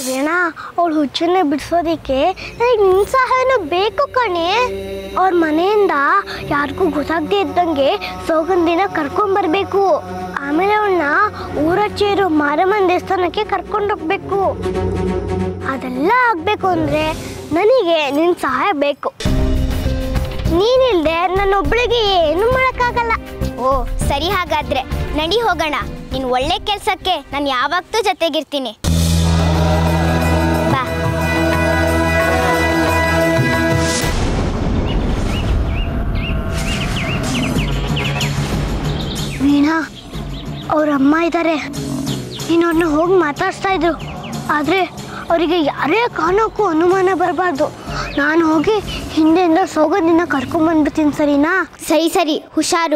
ವೀಣಾ ಅವಳು ಹುಚ್ಚನ್ನ ಬಿಡಿಸೋದಿಕ್ಕೆ ನನಗೆ ನಿನ್ನ ಸಹಾಯನೂ ಬೇಕು ಕಣೆ ಅವ್ರ ಮನೆಯಿಂದ ಯಾರಿಗೂ ಗೊತ್ತಾಗದೇ ಇದ್ದಂಗೆ ಸೌಗಂಧಿನ ಕರ್ಕೊಂಬರ್ಬೇಕು ಆಮೇಲೆ ಅವಳನ್ನ ಊರಚ್ಚೆ ಇರೋ ಮಾರಮ್ಮನ ದೇವಸ್ಥಾನಕ್ಕೆ ಕರ್ಕೊಂಡೋಗ್ಬೇಕು ಅದೆಲ್ಲ ಆಗಬೇಕು ಅಂದರೆ ನನಗೆ ನಿನ್ನ ಸಹಾಯ ಬೇಕು ನೀನಿಲ್ದೆ ನನ್ನೊಬ್ಳಿಗೆ ಏನು ಮಾಡೋಕ್ಕಾಗಲ್ಲ ಓ ಸರಿ ಹಾಗಾದ್ರೆ ನಡಿ ಹೋಗೋಣ ನಿನ್ ಒಳ್ಳೆ ಕೆಲ್ಸಕ್ಕೆ ನಾನು ಯಾವತ್ತೂ ಜೊತೆಗಿರ್ತೀನಿ ಬಾ ವೀಣಾ ಅವ್ರ ಅಮ್ಮ ಇದ್ದಾರೆ ನೀನು ಅವ್ರನ್ನ ಹೋಗಿ ಮಾತಾಡ್ಸ್ತಾ ಇದ್ರು ಆದರೆ ಅವರಿಗೆ ಯಾರೇ ಕಾರಣಕ್ಕೂ ಅನುಮಾನ ಬರಬಾರ್ದು ನಾನು ಹೋಗಿ ಹಿಂದೆಯಿಂದ ಸೌಗಂಧಿನ ಕರ್ಕೊಂಬಂದ್ಬಿಡ್ತೀನಿ ಸರಿನಾ ಸರಿ ಸರಿ ಹುಷಾರು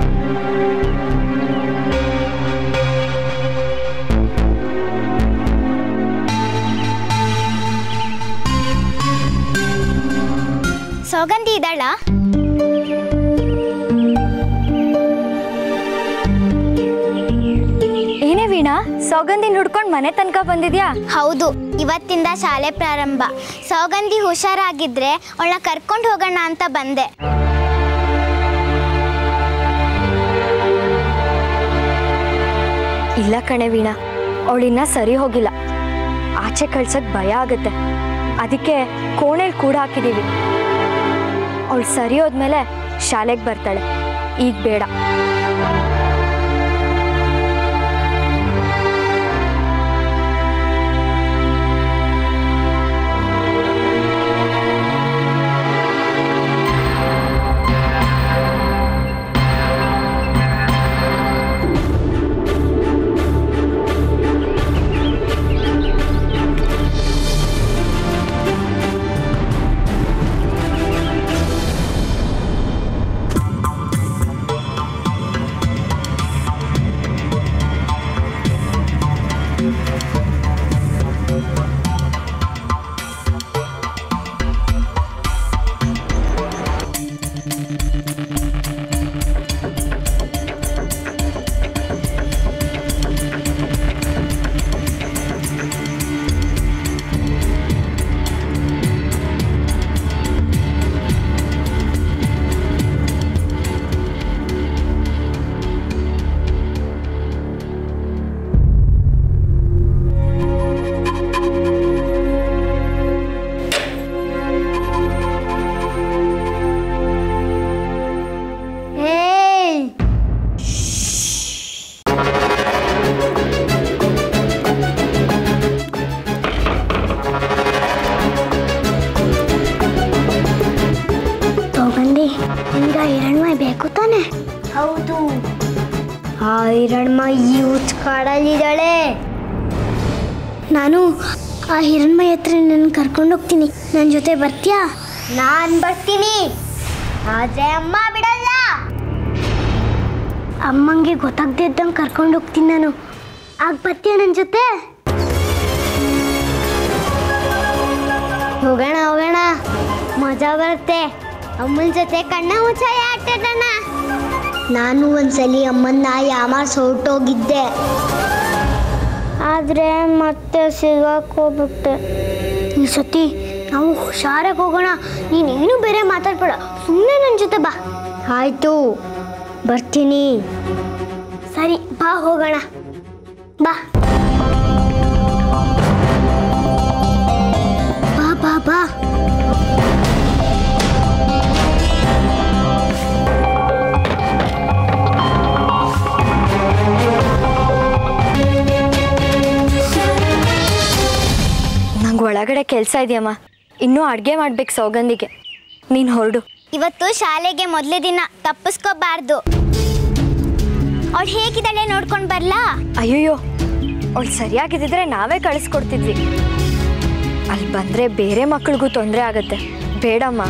ಸೌಗಂಧಿ ಇದ್ದಾಳ ಏನೇ ವೀಣಾ ಸೌಗಂಧಿನ ಹುಡ್ಕೊಂಡು ಮನೆ ತನಕ ಬಂದಿದ್ಯಾ ಹೌದು ಇವತ್ತಿಂದ ಶಾಲೆ ಪ್ರಾರಂಭ ಸೌಗಂಧಿ ಹುಷಾರಾಗಿದ್ರೆ ಅವಳನ್ನ ಕರ್ಕೊಂಡು ಹೋಗೋಣ ಅಂತ ಬಂದೆ ಇಲ್ಲ ಕಣೆ ವೀಣಾ ಅವಳಿನ್ನ ಸರಿ ಹೋಗಿಲ್ಲ ಆಚೆ ಕಳ್ಸಕ್ ಭಯ ಆಗತ್ತೆ ಅದಕ್ಕೆ ಕೋಣೆಲ್ ಕೂಡ ಹಾಕಿದೀವಿ ಅವಳು ಸರಿ ಹೋದ್ಮೇಲೆ ಶಾಲೆಗೆ ಬರ್ತಾಳೆ ಈಗ ಬೇಡ ಸೌಗಂಧಿ ನಿಮ್ಗೆ ಆ ಹಿರಣ್ಮೈ ಬೇಕು ತಾನೆ ಹೌದು ಆ ಹಿರಣ್ಮ ಯೂತ್ ಕಾಡಲ್ಲಿದ್ದಾಳೆ ನಾನು ಆ ಹಿರಣ್ಮೈ ಹತ್ರ ನನ್ನ ಕರ್ಕೊಂಡು ಹೋಗ್ತೀನಿ ನನ್ನ ಜೊತೆ ಬರ್ತೀಯಾ ನಾನ್ ಬರ್ತೀನಿ ಆದ್ರೆ ಅಮ್ಮ ಬಿಡಲ್ಲ ಅಮ್ಮಂಗೆ ಗೊತ್ತಾಗದೇ ಇದ್ದಂಗೆ ಕರ್ಕೊಂಡು ಹೋಗ್ತೀನಿ ನಾನು ಆಗ ಬರ್ತೀಯ ನನ್ನ ಜೊತೆ ಹೋಗೋಣ ಹೋಗೋಣ ಮಜಾ ಬರುತ್ತೆ ಅಮ್ಮನ ಜೊತೆ ಕಣ್ಣ ಮುಚ್ಚಾಯ ಆಟಾಡೋಣ ನಾನು ಒಂದ್ಸಲಿ ಅಮ್ಮನ್ನ ಯಾಮಾರ್ಸ್ ಹೊರಟೋಗಿದ್ದೆ ಆದರೆ ಮತ್ತೆ ಸಿಗಾಕೋಗ್ಬಿಟ್ಟೆ ಈ ಸತಿ ನಾವು ಹುಷಾರಾಗಿ ಹೋಗೋಣ ನೀನೇನು ಬೇರೆ ಮಾತಾಡ್ಬೇಡ ಸುಮ್ಮನೆ ನನ್ನ ಜೊತೆ ಬಾ ಆಯ್ತು ಬರ್ತೀನಿ ಸರಿ ಬಾ ಹೋಗೋಣ ಬಾ ಬಾ ಬಾ ಬಾ ನಂಗೆ ಒಳಗಡೆ ಕೆಲಸ ಇದೆಯಮ್ಮ ಇನ್ನೂ ಅಡುಗೆ ಮಾಡ್ಬೇಕು ಸೌಗಂಧಿಗೆ ನೀನು ಹೊರಡು ಇವತ್ತು ಶಾಲೆಗೆ ಮೊದಲೇ ದಿನ ತಪ್ಪಿಸ್ಕೋಬಾರ್ದು ಅವಳು ಹೇಗಿದ್ದಾಳೆ ನೋಡ್ಕೊಂಡು ಬರ್ಲಾ ಅಯ್ಯಯ್ಯೋ ಅವಳು ಸರಿಯಾಗಿದ್ದಿದ್ರೆ ನಾವೇ ಕಳಿಸ್ಕೊಡ್ತಿದ್ವಿ ಅಲ್ಲಿ ಬಂದರೆ ಬೇರೆ ಮಕ್ಳಿಗೂ ತೊಂದರೆ ಆಗತ್ತೆ ಬೇಡಮ್ಮ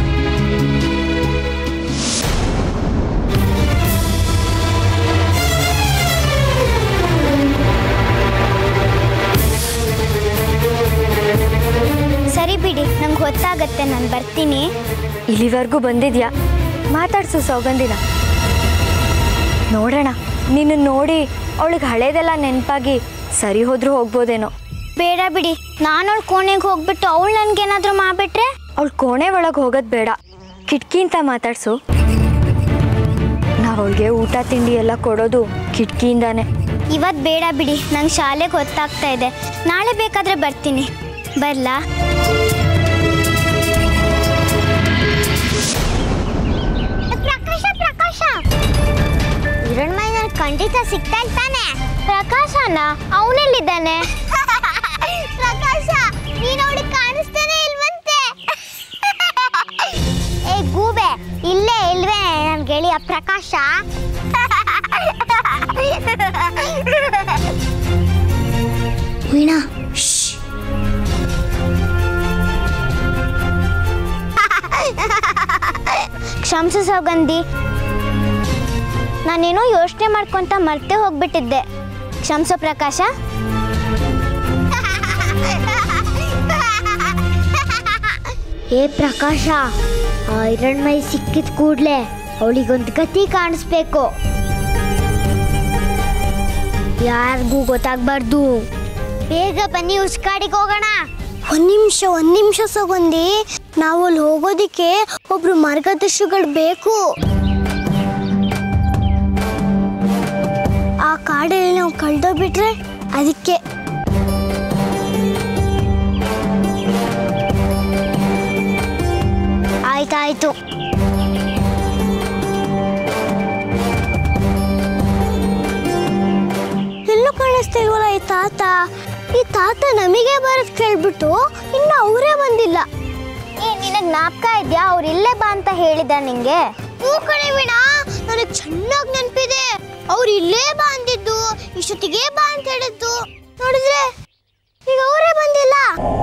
ಸರಿ ಬಿಡಿ ನಂಗೆ ಗೊತ್ತಾಗತ್ತೆ ನಾನು ಬರ್ತೀನಿ ಇಲ್ಲಿವರೆಗೂ ಬಂದಿದ್ಯಾ ಮಾತಾಡ್ಸು ಸೌಗಂಧಿನ ನೋಡೋಣ ನಿನ್ನ ನೋಡಿ ಅವಳಿಗೆ ಹಳೇದೆಲ್ಲ ನೆನಪಾಗಿ ಸರಿ ಹೋದ್ರೂ ಹೋಗ್ಬೋದೇನೋ ಬೇಡ ಬಿಡಿ ನಾನು ಅವಳ ಕೋಣೆಗೆ ಹೋಗ್ಬಿಟ್ಟು ಅವಳು ನನ್ಗೇನಾದ್ರೂ ಮಾಡ್ಬಿಟ್ರೆ ಅವಳು ಕೋಣೆ ಒಳಗೆ ಹೋಗೋದು ಬೇಡ ಕಿಟಕಿ ಅಂತ ಮಾತಾಡ್ಸು ನಾವು ಅವಳಿಗೆ ಊಟ ತಿಂಡಿ ಎಲ್ಲ ಕೊಡೋದು ಕಿಟಕಿಯಿಂದಾನೆ ಇವತ್ತು ಬೇಡ ಬಿಡಿ ನಂಗೆ ಶಾಲೆಗೆ ಹೊತ್ತಾಗ್ತಾ ಇದೆ ನಾಳೆ ಬೇಕಾದ್ರೆ ಬರ್ತೀನಿ ಬರ್ಲಾ ಪ್ರಕಾಶ ಪ್ರಕಾಶ ಹಿರಣ್ಮೈ ನನ್ ಖಂಡಿತ ಸಿಗ್ತಾ ತಾನೆ ಪ್ರಕಾಶನ ಅವನೆಲ್ಲಿದ್ದಾನೆ ಪ್ರಕಾಶ ನೀನು ಅವಳಿಗೆ ಕಾಣಿಸ್ತಾನೆ ಇಲ್ವಂತೆ ಏ ಗೂಬೆ ಇಲ್ಲೇ ಇಲ್ವೇ ನನ್ ಗೆಳೆಯ ಪ್ರಕಾಶ ವೀಣಾ ಕ್ಷಮಿಸು ಸೌಗಂಧಿ ನಾನೇನೋ ಯೋಚನೆ ಮಾಡ್ಕೊಂತ ಮರ್ತೆ ಹೋಗ್ಬಿಟ್ಟಿದ್ದೆ ಕ್ಷಮಿಸು ಪ್ರಕಾಶ ಏ ಪ್ರಕಾಶ ಆ ಹಿರಣ್ಮೈ ಸಿಕ್ಕಿದ ಕೂಡ್ಲೆ ಅವಳಿಗೊಂದು ಗತಿ ಕಾಣಿಸ್ಬೇಕು ಯಾರಿಗೂ ಗೊತ್ತಾಗ್ಬಾರ್ದು ಬೇಗ ಬನ್ನಿ ಉಸ್ಕಾಡಿಗೆ ಹೋಗೋಣ ಒಂದ್ ನಿಮಿಷ ಒಂದ್ ನಿಮಿಷ ಸಗೊಂದಿ ನಾವು ಅಲ್ಲಿ ಹೋಗೋದಿಕ್ಕೆ ಒಬ್ರು ಮಾರ್ಗದರ್ಶಿಗಳು ಬೇಕು ಆ ಕಾಡಲ್ಲಿ ನಾವು ಕಳ್ದೋಗ್ಬಿಟ್ರೆ ಅದಕ್ಕೆ ಆಯ್ತಾಯ್ತು ಎಲ್ಲೂ ಕಾಣಿಸ್ತಾ ಇಲ್ವಲ್ಲ ಈ ತಾತ ಈ ತಾತ ನಮಗೆ ಬರೋದ್ ಕೇಳ್ಬಿಟ್ಟು ಇನ್ನು ಅವರೇ ಬಂದಿಲ್ಲ ಏ ನಿನಗೆ ಜ್ಞಾಪಕ ಇದೆಯಾ ಅವ್ರು ಇಲ್ಲೇ ಬಾ ಅಂತ ಹೇಳಿದ ನಿಂಗೆ ಹೂ ಕಣೆ ವೀಣಾ ನನಗೆ ಚೆನ್ನಾಗಿ ನೆನಪಿದೆ ಅವ್ರು ಇಲ್ಲೇ ಬಾ ಅಂದಿದ್ದು ಇಷ್ಟೊತ್ತಿಗೆ ಬಾ ಅಂತ ಹೇಳಿದ್ದು ನೋಡಿದ್ರೆ ಈಗ ಅವರೇ ಬಂದಿಲ್ಲ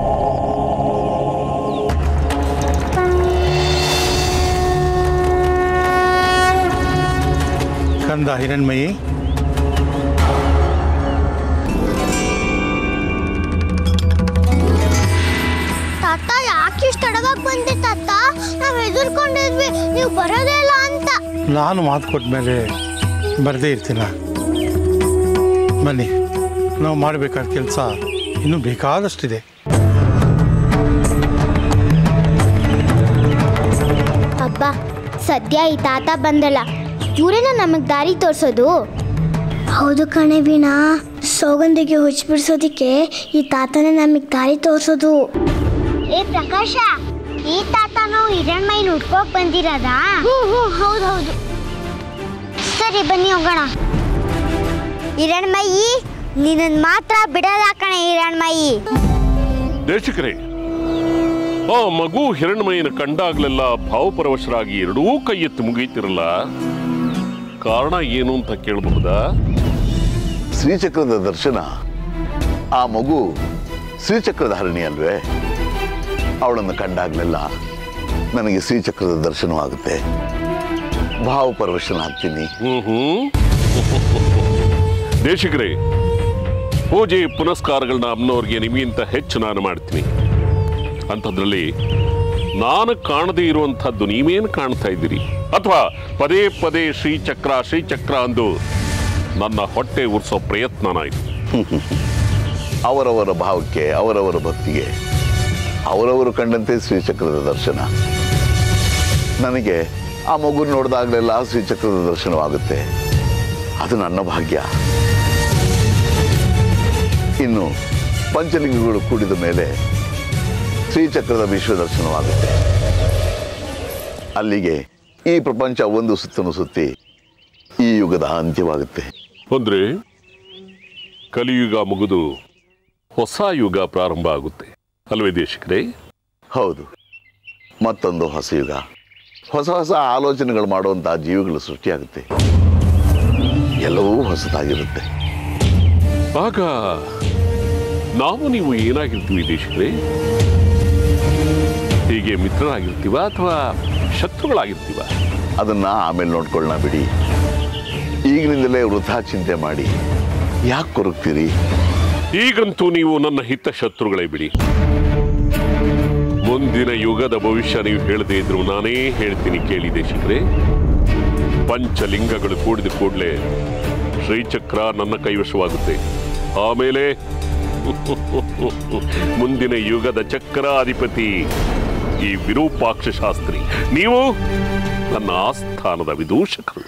ಕಂದ ಹಿರಣ್ಮಯಿ ತಾತ ಯಾಕೆ ಇಷ್ಟು ತಡವಾಗಿ ಬಂದೆ ತಾತ ನಾವು ಹೆದರ್ಕೊಂಡಿದ್ವಿ ನೀವು ಬರೋದೇ ಇಲ್ಲ ಅಂತ ನಾನು ಮಾತು ಕೊಟ್ಟ ಮೇಲೆ ಬರದೇ ಇರ್ತೀನ ಬನ್ನಿ ನಾವು ಮಾಡಬೇಕಾದ ಕೆಲಸ ಇನ್ನೂ ಬೇಕಾದಷ್ಟಿದೆ ಅಬ್ಬ ಸದ್ಯ ಈ ತಾತ ಬಂದಲ್ಲ ಇವರೇನ ನಮಗೆ ದಾರಿ ತೋರಿಸೋದು ಹೌದು ಕಣೆ ವೀಣಾ ಸೌಗಂಧಿಗೆ ಹುಚ್ಚ ಬಿಡಿಸೋದಿಕ್ಕೆ ಈ ತಾತನೇ ನಮಗೆ ದಾರಿ ತೋರಿಸೋದು ಏ ಪ್ರಕಾಶ ಈ ತಾತನು ಹಿರಣ್ಮೈನ ಹುಡ್ಕೋಕ್ ಬಂದಿರೋದಾ ಹ್ಞೂ ಹ್ಞೂ ಹೌದು ಹೌದು ಸರಿ ಬನ್ನಿ ಹೋಗೋಣ ಹಿರಣ್ಮಯಿ ನಿನ್ನ ಮಾತ್ರ ಬಿಡಲ್ಲ ಕಣೆ ಹಿರಣ್ಮಯಿ ದೇಶಿಕರೇ ಆ ಮಗು ಹಿರಣ್ಮಯನ ಕಂಡಾಗ್ಲೆಲ್ಲ ಭಾವಪರವಶರಾಗಿ ಎರಡೂ ಕೈ ಎತ್ತಿ ಮುಗೀತಿರಲ್ಲ ಕಾರಣ ಏನು ಅಂತ ಕೇಳಬಹುದಾ ಶ್ರೀಚಕ್ರದ ದರ್ಶನ ಆ ಮಗು ಶ್ರೀಚಕ್ರದ ಹರಣಿ ಅಲ್ವೇ ಅವಳನ್ನು ಕಂಡಾಗ್ಲೆಲ್ಲ ನನಗೆ ಶ್ರೀಚಕ್ರದ ದರ್ಶನವಾಗುತ್ತೆ ಭಾವಪರವಶನಾಗ್ತೀನಿ ಹ್ಮ್ ಹ್ಮ್ ದೇಶಿಕರೇ ಪೂಜೆ ಪುನಸ್ಕಾರಗಳನ್ನ ಅಮ್ಮನವ್ರಿಗೆ ನಿಮಗಿಂತ ಹೆಚ್ಚು ನಾನು ಮಾಡ್ತೀನಿ ಅಂಥದ್ರಲ್ಲಿ ನಾನು ಕಾಣದೇ ಇರುವಂಥದ್ದು ನೀವೇನು ಕಾಣ್ತಾ ಇದ್ದೀರಿ ಅಥವಾ ಪದೇ ಪದೇ ಶ್ರೀಚಕ್ರ ಶ್ರೀಚಕ್ರ ಅಂದು ನನ್ನ ಹೊಟ್ಟೆ ಉರ್ಸೋ ಪ್ರಯತ್ನನ ಇದು ಅವರವರ ಭಾವಕ್ಕೆ ಅವರವರ ಭಕ್ತಿಗೆ ಅವರವರು ಕಂಡಂತೆ ಶ್ರೀಚಕ್ರದ ದರ್ಶನ ನನಗೆ ಆ ಮಗು ನೋಡಿದಾಗಲೆಲ್ಲ ಶ್ರೀಚಕ್ರದ ದರ್ಶನವಾಗುತ್ತೆ ಅದು ನನ್ನ ಭಾಗ್ಯ ಇನ್ನು ಪಂಚಲಿಂಗಗಳು ಕೂಡಿದ ಮೇಲೆ ಶ್ರೀಚಕ್ರದ ವಿಶ್ವ ದರ್ಶನವಾಗುತ್ತೆ ಅಲ್ಲಿಗೆ ಈ ಪ್ರಪಂಚ ಒಂದು ಸುತ್ತನು ಸುತ್ತಿ ಈ ಯುಗದ ಅಂತ್ಯವಾಗುತ್ತೆ ಅಂದ್ರೆ ಕಲಿಯುಗ ಮುಗಿದು ಹೊಸ ಯುಗ ಪ್ರಾರಂಭ ಆಗುತ್ತೆ ಅಲ್ವೇ ದೇಶಿಕರೇ ಹೌದು ಮತ್ತೊಂದು ಹೊಸ ಯುಗ ಹೊಸ ಹೊಸ ಆಲೋಚನೆಗಳು ಮಾಡುವಂತಹ ಜೀವಿಗಳು ಸೃಷ್ಟಿಯಾಗುತ್ತೆ ಎಲ್ಲವೂ ಹೊಸದಾಗಿರುತ್ತೆ ಆಗ ನಾವು ನೀವು ಏನಾಗಿರ್ತೀವಿ ದೇಶಿಕರೇ ಹೀಗೆ ಮಿತ್ರರಾಗಿರ್ತೀವ ಅಥವಾ ಶತ್ರುಗಳಾಗಿರ್ತೀವ ಅದನ್ನ ಆಮೇಲೆ ನೋಡ್ಕೊಳ್ಳೋಣ ಬಿಡಿ ಈಗಿನಿಂದಲೇ ವೃಥಾ ಚಿಂತೆ ಮಾಡಿ ಯಾಕೆ ಕೊರಗ್ತೀರಿ ಈಗಂತೂ ನೀವು ನನ್ನ ಹಿತ ಶತ್ರುಗಳೇ ಬಿಡಿ ಮುಂದಿನ ಯುಗದ ಭವಿಷ್ಯ ನೀವು ಹೇಳದೇ ಇದ್ರು ನಾನೇ ಹೇಳ್ತೀನಿ ಕೇಳಿ ದೇಶಿಕರೇ ಪಂಚಲಿಂಗಗಳು ಕೂಡಿದ ಕೂಡಲೇ ಶ್ರೀಚಕ್ರ ನನ್ನ ಕೈವಶವಾಗುತ್ತೆ ಆಮೇಲೆ ಮುಂದಿನ ಯುಗದ ಚಕ್ರಾಧಿಪತಿ ಈ ವಿರೂಪಾಕ್ಷ ಶಾಸ್ತ್ರಿ ನೀವು ನನ್ನ ಆಸ್ಥಾನದ ವಿದೂಷಕರು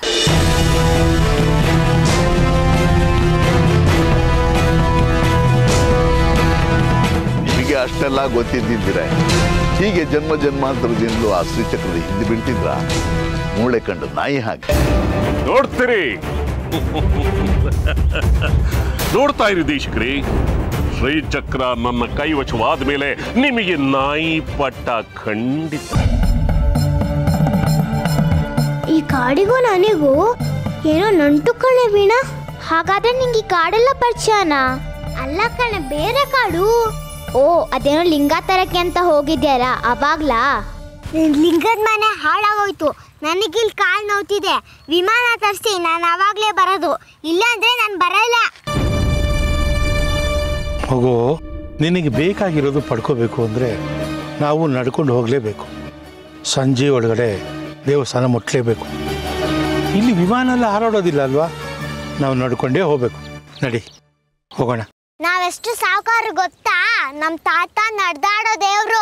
ನಿಮಗೆ ಅಷ್ಟೆಲ್ಲ ಗೊತ್ತಿದ್ದಿದ್ರೆ ಹೀಗೆ ಜನ್ಮ ಜನ್ಮಾಂತರದಿಂದಲೂ ಆ ಶ್ರೀಚಕ್ರದ ಹಿಂದೆ ಬಿಟ್ಟಿದ್ರ ಮೂಳೆ ಕಂಡು ನಾಯಿ ಹಾಗೆ ನೋಡ್ತೀರಿ ನೋಡ್ತಾ ಇರಿ ದೇಶಕ್ರಿ ಶ್ರೀಚಕ್ರ ನನ್ನ ಕೈವಶವಾದ ಮೇಲೆ ನಿಮಗೆ ನಾಯಿ ಪಟ್ಟ ಖಂಡಿತ ಈ ಕಾಡಿಗೂ ನನಗೂ ಏನೋ ನಂಟು ಕಣೆ ವೀಣಾ ಹಾಗಾದ್ರೆ ನಿಂಗೆ ಈ ಕಾಡೆಲ್ಲ ಪರಿಚಯನಾ ಅಲ್ಲ ಕಣೆ ಬೇರೆ ಕಾಡು ಓ ಅದೇನೋ ಲಿಂಗ ತರಕ್ಕೆ ಅಂತ ಹೋಗಿದ್ಯಾರ ಅವಾಗ್ಲಾ ಲಿಂಗದ ಮನೆ ಹಾಳಾಗೋಯ್ತು ನನಗಿಲ್ಲಿ ಕಾಲು ನೋವ್ತಿದೆ ವಿಮಾನ ತರಿಸಿ ನಾನು ಅವಾಗಲೇ ಬರೋದು ಇಲ್ಲಾಂದ್ರೆ ನಾನು ಬರಲ್ಲ ಮಗು ನಿನಗೆ ಬೇಕಾಗಿರೋದು ಪಡ್ಕೋಬೇಕು ಅಂದರೆ ನಾವು ನಡ್ಕೊಂಡು ಹೋಗಲೇಬೇಕು ಸಂಜೆ ಒಳಗಡೆ ದೇವಸ್ಥಾನ ಮುಟ್ಟಲೇಬೇಕು ಇಲ್ಲಿ ವಿಮಾನ ಎಲ್ಲ ಹಾರಾಡೋದಿಲ್ಲ ಅಲ್ವಾ ನಾವು ನಡ್ಕೊಂಡೇ ಹೋಗಬೇಕು ನಡಿ ಹೋಗೋಣ ನಾವೆಷ್ಟು ಸಾವುಕಾರ ಗೊತ್ತಾ ನಮ್ಮ ತಾತ ನಡೆದಾಡೋ ದೇವ್ರು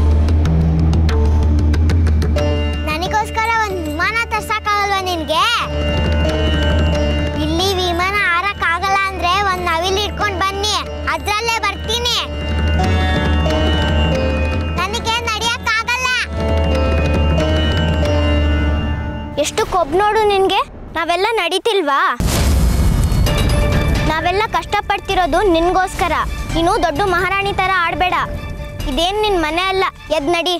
ನನಗೋಸ್ಕರ ಒಂದು ವಿಮಾನ ತರ್ಸಕ್ಕಾಗಲ್ವಾ ನಿನ್ಗೆ ಇಲ್ಲಿ ವಿಮಾನ ಹಾರಕ್ಕಾಗಲ್ಲ ಅಂದ್ರೆ ಒಂದ್ ನವಿಲ್ ಇಟ್ಕೊಂಡ್ ಬನ್ನಿ ಅದ್ರಲ್ಲೇ ಬರ್ತೀನಿ ನನಗೆ ನಡಿಯಕ್ಕಾಗಲ್ಲ ಎಷ್ಟು ಕೊಬ್ಬು ನೋಡು ನಿನ್ಗೆ ನಾವೆಲ್ಲ ನಡೀತಿಲ್ವಾ ನಾವೆಲ್ಲ ಕಷ್ಟಪಡ್ತಿರೋದು ನಿನ್ಗೋಸ್ಕರ ನೀನು ದೊಡ್ಡ ಮಹಾರಾಣಿ ತರ ಆಡ್ಬೇಡ ಇದೇನ್ ನಿನ್ ಮನೆ ಅಲ್ಲ ಎದ್ ನಡಿ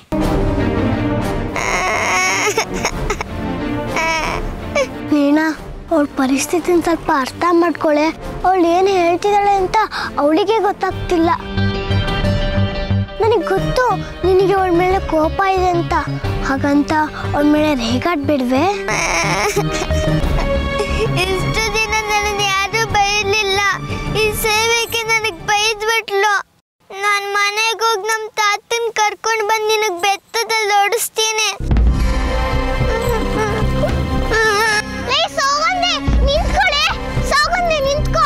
ವೀಣಾ ಅವಳ ಪರಿಸ್ಥಿತಿನ ಸ್ವಲ್ಪ ಅರ್ಥ ಮಾಡ್ಕೊಳೆ ಅವಳು ಏನು ಹೇಳ್ತಿದ್ದಾಳೆ ಅಂತ ಅವಳಿಗೆ ಗೊತ್ತಾಗ್ತಿಲ್ಲ ನನಗೆ ಗೊತ್ತು ನಿನಗೆ ಅವಳ ಮೇಲೆ ಕೋಪ ಇದೆ ಅಂತ ಹಾಗಂತ ಅವಳ ಮೇಲೆ ರೇಗಾಡ್ಬಿಡ್ವೆ ಇಷ್ಟು ದಿನ ನನಗೆ ಯಾರು ಬೈಲಿಲ್ಲ ಈ ಸೇವೆಗೆ ನನಗೆ ಬೈದ್ಬಿಟ್ಲು ನಾನು ಮನೆಗೆ ಹೋಗಿ ನಮ್ಮ ತಾತನ ಕರ್ಕೊಂಡು ಬಂದು ನಿನಗೆ ಬೆತ್ತದಲ್ಲಿ ಓಡಿಸ್ತೀನಿ ಲೇ, ಸೌಗಂಧಿ, ನಿಂತ್ಕೊಳೆ. ಸೌಗಂಧಿ, ನಿಂತ್ಕೋ.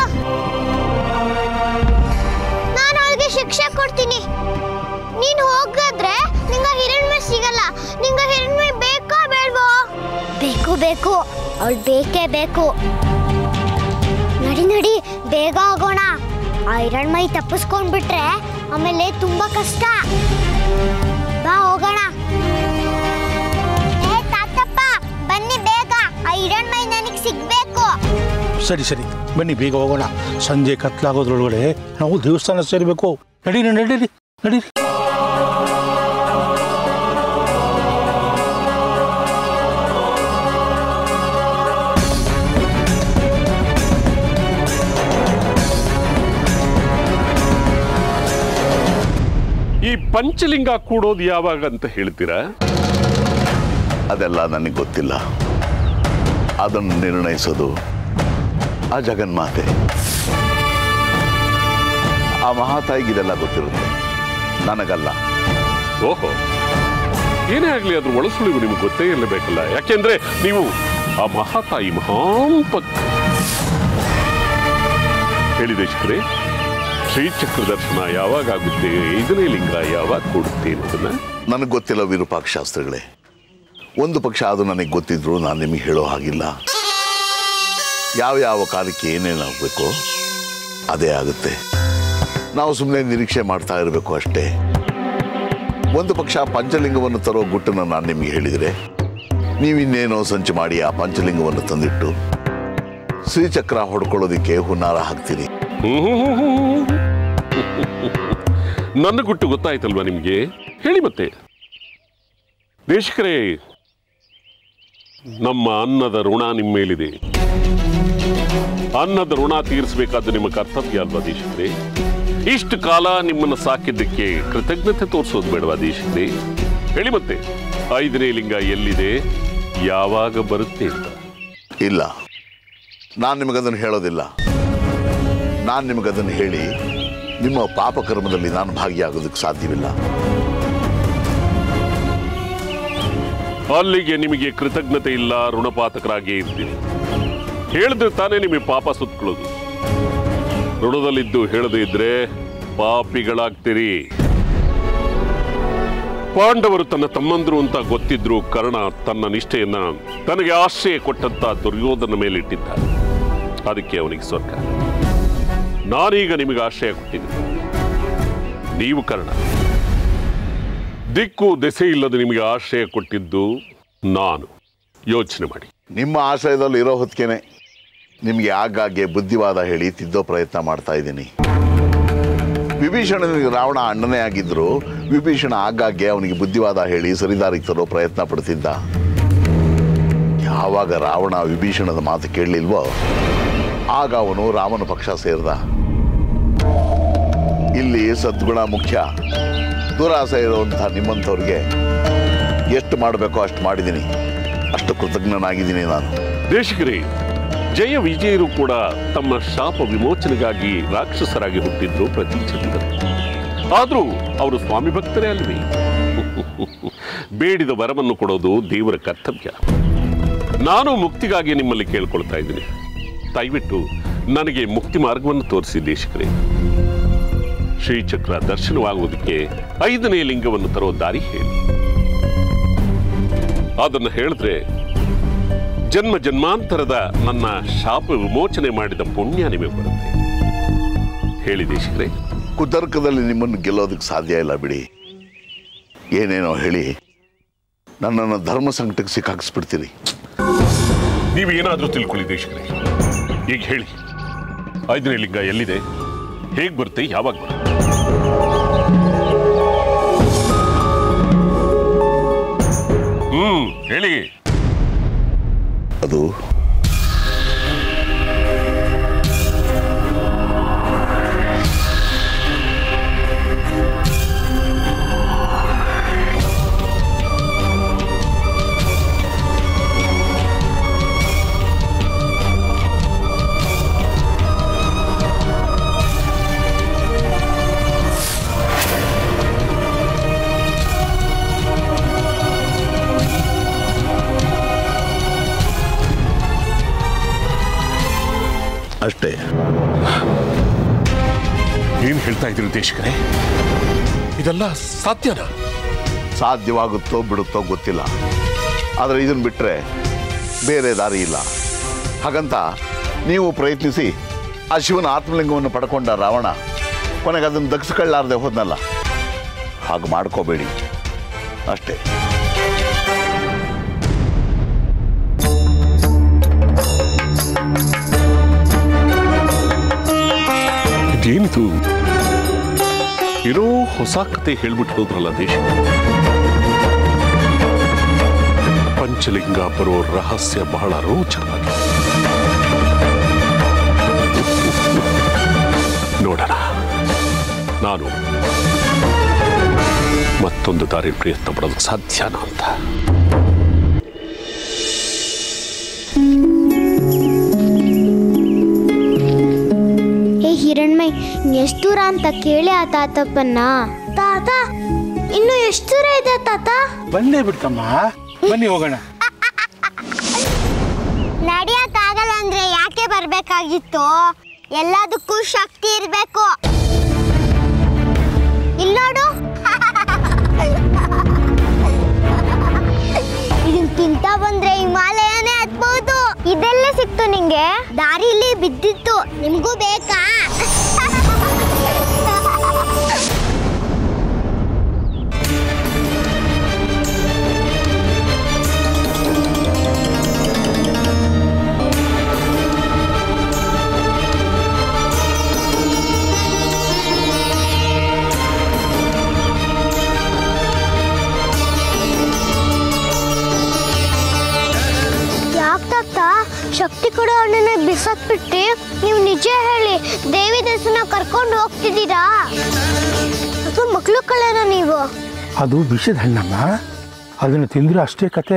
ನಾನು ಅವಳಿಗೆ ಶಿಕ್ಷೆ ಕೊಡ್ತೀನಿ ನೀನ್ ಹೋಗಾದ್ರೆ ನಿಂಗ ಹಿರಣ್ಮೆ ಸಿಗಲ್ಲ ನಿಂಗ ಹಿರಣ್ಮೆ ಬೇಕೋ ಬೇಡ್ವೋ ಬೇಕು ಬೇಕು ಅವಳು ಬೇಕೇ ಬೇಕು ನಡಿ ನಡಿ ಬೇಗ ಹೋಗೋಣ ಆ ಹಿರಣ್ಮೈ ತಪ್ಪಿಸ್ಕೊಂಡ್ಬಿಟ್ರೆ ಆಮೇಲೆ ತುಂಬಾ ಕಷ್ಟ ಬಾ ಹೋಗೋಣ ಏ ತಾತಪ್ಪ ಬನ್ನಿ ಬೇಗ ಆ ಹಿರಣ್ಮೈ ನನಗೆ ಸಿಗ್ಬೇಕು ಸರಿ ಸರಿ ಬನ್ನಿ ಬೇಗ ಹೋಗೋಣ ಸಂಜೆ ಕತ್ಲಾಗೋದ್ರೊಳಗಡೆ ನಾವು ದೇವಸ್ಥಾನ ಸೇರಬೇಕು ನಡೀರಿ ನಡೀರಿ ನಡೀರಿ ಈ ಪಂಚಲಿಂಗ ಕೂಡೋದು ಯಾವಾಗ ಅಂತ ಹೇಳ್ತೀರಾ ಅದೆಲ್ಲ ನನಗೆ ಗೊತ್ತಿಲ್ಲ ಅದನ್ನು ನಿರ್ಣಯಿಸೋದು ಆ ಜಗನ್ಮಾತೆ ಆ ಮಹಾತಾಯಿಗೆ ಇದೆಲ್ಲ ಗೊತ್ತಿರುತ್ತೆ ನನಗಲ್ಲ ಓಹೋ ಏನೇ ಆಗ್ಲಿ ಅದ್ರ ಒಳಸುಳಿವು ನಿಮ್ಗೆ ಗೊತ್ತೇ ಇರಲೇಬೇಕಲ್ಲ ಯಾಕೆಂದ್ರೆ ನೀವು ಆ ಮಹಾತಾಯಿ ಮಹಾಂಪಕ್ ಹೇಳಿ ದೇಶಕ್ರೆ ಶ್ರೀಚಕ್ರ ದರ್ಶನ ಯಾವಾಗ ಆಗುತ್ತೆ ಐದನೇ ಲಿಂಗ ಯಾವಾಗ ಕೊಡುತ್ತೆ ಅನ್ನೋದನ್ನ ನನಗೆ ಗೊತ್ತಿಲ್ಲ ವಿರೂಪಾಕ್ಷ ಶಾಸ್ತ್ರಿಗಳೇ ಒಂದು ಪಕ್ಷ ಅದು ನನಗೆ ಗೊತ್ತಿದ್ರು ನಾನು ನಿಮಗೆ ಹೇಳೋ ಹಾಗಿಲ್ಲ ಯಾವ ಯಾವ ಕಾಲಕ್ಕೆ ಏನೇನಾಗಬೇಕು ಅದೇ ಆಗುತ್ತೆ ನಾವು ಸುಮ್ಮನೆ ನಿರೀಕ್ಷೆ ಮಾಡ್ತಾ ಇರಬೇಕು ಅಷ್ಟೇ ಒಂದು ಪಕ್ಷ ಪಂಚಲಿಂಗವನ್ನು ತರೋ ಗುಟ್ಟನ್ನು ನಾನು ನಿಮಗೆ ಹೇಳಿದರೆ ನೀವಿನ್ನೇನೋ ಸಂಚು ಮಾಡಿ ಆ ಪಂಚಲಿಂಗವನ್ನು ತಂದಿಟ್ಟು ಶ್ರೀಚಕ್ರ ಹೊಡ್ಕೊಳ್ಳೋದಕ್ಕೆ ಹುನ್ನಾರ ಹಾಕ್ತೀರಿ ನನ್ನ ಗುಟ್ಟು ಗೊತ್ತಾಯ್ತಲ್ವಾ ನಿಮ್ಗೆ ಹೇಳಿ ಮತ್ತೆ ದೇಶಕರೇ ನಮ್ಮ ಅನ್ನದ ಋಣ ನಿಮ್ಮ ಮೇಲಿದೆ ಅನ್ನದ ಋಣ ತೀರಿಸಬೇಕಾದ ನಿಮ್ಮ ಕರ್ತವ್ಯ ಅಲ್ವಾ ದೇಶಕರೇ ಇಷ್ಟು ಕಾಲ ನಿಮ್ಮನ್ನು ಸಾಕಿದ್ದಕ್ಕೆ ಕೃತಜ್ಞತೆ ತೋರಿಸೋದು ಬೇಡವಾ ದೇಶಕರೇ ಹೇಳಿ ಮತ್ತೆ ಐದನೇ ಲಿಂಗ ಎಲ್ಲಿದೆ ಯಾವಾಗ ಬರುತ್ತೆ ಅಂತ ಇಲ್ಲ ನಾನು ನಿಮಗದನ್ನು ಹೇಳೋದಿಲ್ಲ ನಾನು ನಿಮಗದನ್ನು ಹೇಳಿ ನಿಮ್ಮ ಪಾಪಕರ್ಮದಲ್ಲಿ ನಾನು ಭಾಗಿಯಾಗೋದಕ್ಕೆ ಸಾಧ್ಯವಿಲ್ಲ ಅಲ್ಲಿಗೆ ನಿಮಗೆ ಕೃತಜ್ಞತೆ ಇಲ್ಲ ಋಣಪಾತಕರಾಗಿಯೇ ಇರ್ತೀನಿ ಹೇಳಿದ್ರೆ ತಾನೇ ನಿಮಗೆ ಪಾಪ ಸುತ್ಕೊಳ್ಳೋದು ಋಣದಲ್ಲಿದ್ದು ಹೇಳದೇ ಇದ್ರೆ ಪಾಪಿಗಳಾಗ್ತೀರಿ ಪಾಂಡವರು ತನ್ನ ತಮ್ಮಂದ್ರು ಅಂತ ಗೊತ್ತಿದ್ರು ಕರ್ಣ ತನ್ನ ನಿಷ್ಠೆಯನ್ನ ತನಗೆ ಆಶ್ರಯ ಕೊಟ್ಟಂತ ದುರ್ಯೋಧನ ಮೇಲಿಟ್ಟಿದ್ದ ಅದಕ್ಕೆ ಅವನಿಗೆ ಸ್ವರ್ಗ ನಾನೀಗ ನಿಮಗೆ ಆಶ್ರಯ ಕೊಟ್ಟಿದ್ದೀನಿ ನೀವು ಕರ್ಣ ದಿಕ್ಕು ದೆಸೆ ಇಲ್ಲದೆ ನಿಮಗೆ ಆಶ್ರಯ ಕೊಟ್ಟಿದ್ದು ನಾನು ಯೋಚನೆ ಮಾಡಿ ನಿಮ್ಮ ಆಶ್ರಯದಲ್ಲಿ ಇರೋ ಹೊತ್ತಿಗೆನೆ ನಿಮಗೆ ಆಗಾಗ್ಗೆ ಬುದ್ಧಿವಾದ ಹೇಳಿ ತಿದ್ದೋ ಪ್ರಯತ್ನ ಮಾಡ್ತಾ ಇದ್ದೀನಿ ವಿಭೀಷಣನಿಗೆ ರಾವಣ ಅಣ್ಣನೇ ಆಗಿದ್ರು ವಿಭೀಷಣ ಆಗಾಗ್ಗೆ ಅವನಿಗೆ ಬುದ್ಧಿವಾದ ಹೇಳಿ ಸರಿದಾರಿಗೆ ತರೋ ಪ್ರಯತ್ನ ಪಡ್ತಿದ್ದ ಯಾವಾಗ ರಾವಣ ವಿಭೀಷಣದ ಮಾತು ಕೇಳಲಿಲ್ವೋ ಆಗ ಅವನು ರಾಮನ ಪಕ್ಷ ಸೇರ್ದ ಇಲ್ಲಿ ಸದ್ಗುಣ ಮುಖ್ಯ ದುರಾಸೆ ಇರುವಂತಹ ನಿಮ್ಮಂಥವ್ರಿಗೆ ಎಷ್ಟು ಮಾಡಬೇಕೋ ಅಷ್ಟು ಮಾಡಿದ್ದೀನಿ ಅಷ್ಟು ಕೃತಜ್ಞನಾಗಿದ್ದೀನಿ ನಾನು ದೇಶಿಕರೇ ಜಯ ವಿಜಯರು ಕೂಡ ತಮ್ಮ ಶಾಪ ವಿಮೋಚನೆಗಾಗಿ ರಾಕ್ಷಸರಾಗಿ ಹುಟ್ಟಿದ್ರು ಪ್ರತೀಕ್ಷಿಸಿದರು ಆದರೂ ಅವರು ಸ್ವಾಮಿ ಭಕ್ತರೇ ಅಲ್ವೇ ಬೇಡಿದ ವರವನ್ನು ಕೊಡೋದು ದೇವರ ಕರ್ತವ್ಯ ನಾನು ಮುಕ್ತಿಗಾಗಿ ನಿಮ್ಮಲ್ಲಿ ಕೇಳ್ಕೊಳ್ತಾ ಇದ್ದೀನಿ ದಯವಿಟ್ಟು ನನಗೆ ಮುಕ್ತಿ ಮಾರ್ಗವನ್ನು ತೋರಿಸಿ ದೇಶಿಕರೇ ಶ್ರೀಚಕ್ರ ದರ್ಶನವಾಗುವುದಕ್ಕೆ ಐದನೇ ಲಿಂಗವನ್ನು ತರೋ ದಾರಿ ಹೇಳಿ ಅದನ್ನು ಹೇಳಿದ್ರೆ ಜನ್ಮ ಜನ್ಮಾಂತರದ ನನ್ನ ಶಾಪ ವಿಮೋಚನೆ ಮಾಡಿದ ಪುಣ್ಯ ನಿಮಗೆ ಬರುತ್ತೆ ಹೇಳಿ ದೇಶಿಕರೇ ಕುತರ್ಕದಲ್ಲಿ ನಿಮ್ಮನ್ನು ಗೆಲ್ಲೋದಕ್ಕೆ ಸಾಧ್ಯ ಇಲ್ಲ ಬಿಡಿ ಏನೇನೋ ಹೇಳಿ ನನ್ನನ್ನು ಧರ್ಮ ಸಂಕಟಕ್ಕೆ ಸಿಕ್ಕಾಕಿಸ್ಬಿಡ್ತೀರಿ ನೀವೇನಾದ್ರೂ ತಿಳ್ಕೊಳ್ಳಿ ದೇಶಿಕರೇ ಈಗ ಹೇಳಿ ಐದನೇ ಲಿಂಗ ಎಲ್ಲಿದೆ ಹೇಗ್ ಬರುತ್ತೆ ಯಾವಾಗ ಬರುತ್ತೆ ಹ್ಮ್ ಹೇಳಿ ಅದು ಅಷ್ಟೇ ಏನ್ ಹೇಳ್ತಾ ಇದ್ದೀರಿ ದೇಶಿಕರೇ ಇದೆಲ್ಲ ಸಾಧ್ಯನಾ ಸಾಧ್ಯವಾಗುತ್ತೋ ಬಿಡುತ್ತೋ ಗೊತ್ತಿಲ್ಲ ಆದರೆ ಇದನ್ನು ಬಿಟ್ಟರೆ ಬೇರೆ ದಾರಿ ಇಲ್ಲ ಹಾಗಂತ ನೀವು ಪ್ರಯತ್ನಿಸಿ ಆ ಶಿವನ ಆತ್ಮಲಿಂಗವನ್ನು ಪಡ್ಕೊಂಡ ರಾವಣ ಕೊನೆಗೆ ಅದನ್ನು ದಕ್ಸ್ಕೊಳ್ಳಾರ್ದೆ ಹೋದ್ನಲ್ಲ ಹಾಗೆ ಮಾಡ್ಕೋಬೇಡಿ ಅಷ್ಟೇ ಇದೇನಿದು ಇರೋ ಹೊಸ ಕತೆ ಹೇಳ್ಬಿಟ್ಟು ಹೋದ್ರಲ್ಲ ದೇಶ ಪಂಚಲಿಂಗ ಬರೋ ರಹಸ್ಯ ಬಹಳ ರೋಚಕವಾಗಿದೆ ನೋಡೋಣ ನಾನು ಮತ್ತೊಂದು ದಾರಿ ಪ್ರಯತ್ನ ಪಡೋದಕ್ಕೆ ಸಾಧ್ಯನಾ ಅಂತ ಏ ಹಿರಣ್ಮಯ್ ಎಷ್ಟು ದೂರ ಅಂತ ಕೇಳಿ ಆ ತಾತಪ್ಪನ್ನ ತಾತ ಇನ್ನು ಎಷ್ಟು ದೂರ ಇದೆ ತಾತ ಬಂದೇ ಬಿಡ್ತಮ್ಮ ಬನ್ನಿ ಹೋಗೋಣ ನಡಿಯಕ್ಕಾಗಲ್ಲ ಅಂದ್ರೆ ಯಾಕೆ ಬರ್ಬೇಕಾಗಿತ್ತು ಎಲ್ಲದಕ್ಕೂ ಶಕ್ತಿ ಇರ್ಬೇಕು ಇಲ್ಲಿ ನೋಡು ಇದನ್ ತಿಂತ ಬಂದ್ರೆ ಹಿಮಾಲಯನೇ ಹತ್ಬಹುದು ಇದೆಲ್ಲ ಸಿಕ್ತು ನಿಂಗೆ ದಾರಿಲಿ ಬಿದ್ದಿತ್ತು ನಿಮ್ಗೂ ಬೇಕಾ ಯಾಕೆ ತಾತ ಶಕ್ತಿ ಕೊಡೋ ಹಣ್ಣನ್ನ ಬಿಸಾಕ್ಬಿಟ್ಟು ನೀವು ನಿಜ ಹೇಳಿ ದೇವಿ ದೇವಸ್ಥಾನ ಕರ್ಕೊಂಡು ಹೋಗ್ತಿದ್ದೀರಾ ಅದು ಮಕ್ಳು ಕಳೆನ ನೀವು ಅದು ವಿಷದ ಹಣ್ಣಮ್ಮ ಅದನ್ನು ತಿಂದ್ರೆ ಅಷ್ಟೇ ಕತೆ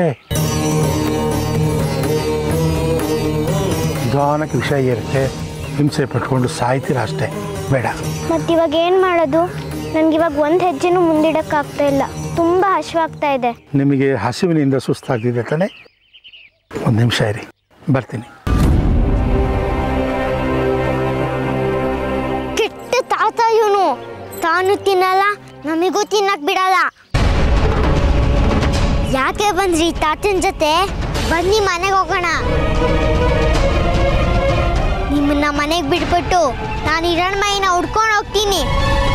ನಿಧಾನಕ್ಕೆ ವಿಷ ಇರುತ್ತೆ ಹಿಂಸೆ ಪಟ್ಕೊಂಡು ಸಾಯ್ತೀರ ಅಷ್ಟೇ ಬೇಡ ಮತ್ತಿವಾಗ ಏನ್ ಮಾಡೋದು ನನ್ಗೆ ಇವಾಗ ಒಂದ್ ಹೆಜ್ಜೆನೂ ಮುಂದಿಡಕ್ಕಾಗ್ತಾ ಇಲ್ಲ ತುಂಬಾ ಹಶ್ವಾಗ್ತಾ ಇದೆ ನಿಮಗೆ ಹಸಿವಿನಿಂದ ಸುಸ್ತಾಗ್ತಿದೆ ತಾನೆ ಒಂದು ನಿಮಿಷ ಇರಿ ಬರ್ತೀನಿ ಕೆಟ್ಟ ತಾತ ತಾತ ಇವನು ತಾನು ತಿನ್ನಲ್ಲ ನಮಿಗೂ ತಿನ್ನಕ್ ಬಿಡಲ್ಲ ಯಾಕೆ ಬಂದ್ರಿ ತಾತನ ಜೊತೆ ಬನ್ನಿ ಮನೆಗೆ ಹೋಗೋಣ ನಿಮ್ಮನ್ನ ಮನೆಗೆ ಬಿಟ್ಬಿಟ್ಟು ನಾನು ಹಿರಣ್ಮಯ್ಯನ ಹುಡ್ಕೊಂಡು ಹೋಗ್ತೀನಿ